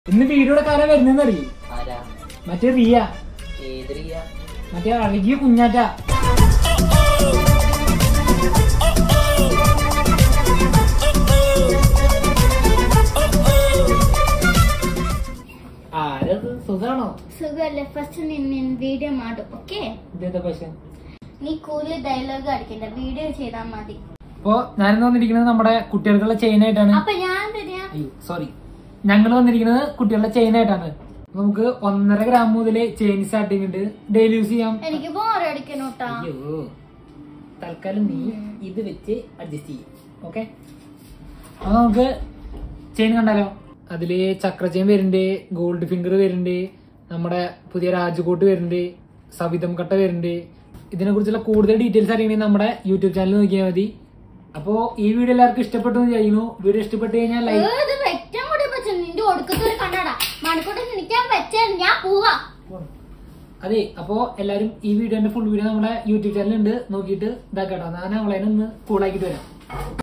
ഇന്ന് വീഡിയോയുടെ കാര്യം വരുന്നെന്ന് അറിയും ആരാ മറ്റേ റിയ ഏത് റിയ മറ്റേ അഴകിയ കുഞ്ഞാറ്റ ആരത് സുഖാണോ സുഖല്ലേ ഫസ്റ്റ് നിನ್ನ വീഡിയോ മാടും ഓക്കെ ഇതേതാ പക്ഷെ നീ കൂലി ഡയലോഗ് അടിക്കണ്ട വീഡിയോ ചെയ്താൽ മതി അപ്പോ ഞാനിന്ന് വന്നിരിക്കുന്നത് നമ്മുടെ കുട്ടികൾക്കുള്ള ചെയിൻ ആയിട്ടാണ് അപ്പൊ ഞാൻ തരാ സോറി ഞങ്ങൾ വന്നിരിക്കുന്നത് കുട്ടികളുടെ ചെയിൻ ആയിട്ടാണ് നമുക്ക് ഒന്നര ഗ്രാം മുതൽ ചെയിൻ സ്റ്റാർട്ടിങ് ഉണ്ട് ഡെയിലി യൂസ് ചെയ്യാം എനിക്ക് ബോറടിക്കണോട്ടാ അയ്യോ തൽക്കാലം നീ ഇത് വെച്ച് അഡ്ജസ്റ്റ് ചെയ്യും ഓക്കെ അപ്പൊ നമുക്ക് ചെയിൻ കണ്ടാലോ അതില് ചക്ര ചെയിൻ വരുന്നുണ്ട് ഗോൾഡ് ഫിംഗർ വരുന്നുണ്ട് നമ്മുടെ പുതിയ രാജകോട്ട് വരുന്നുണ്ട് സവിതം കട്ട വരുന്നുണ്ട് ഇതിനെ കുറിച്ചുള്ള കൂടുതൽ ഡീറ്റെയിൽസ് അറിയണമെങ്കിൽ നമ്മുടെ യൂട്യൂബ് ചാനൽ നോക്കിയാൽ മതി അപ്പോ ഈ വീഡിയോ എല്ലാവർക്കും ഇഷ്ടപ്പെട്ടു എന്ന് ചെയ്യുന്നു വീഡിയോ ഇഷ്ടപ്പെട്ടു കഴിഞ്ഞാൽ ലൈക്ക് ഇത് വെറ്റാൻ കൂടി പറ്റും നിന്റെ ഒടുക്കത്തൊരു കണ്ണടാ മണിക്കൂട്ടം നിൽക്കാൻ പറ്റാൻ ഞാൻ പോവാ അതെ അപ്പോ എല്ലാരും ഈ വീഡിയോന്റെ ഫുൾ വീഡിയോ നമ്മുടെ യൂട്യൂബ് ചാനലുണ്ട് നോക്കിയിട്ട് ഇതാക്കട്ടോ ഞാൻ അവളെ ഒന്ന് കൂളാക്കിട്ട് വരാം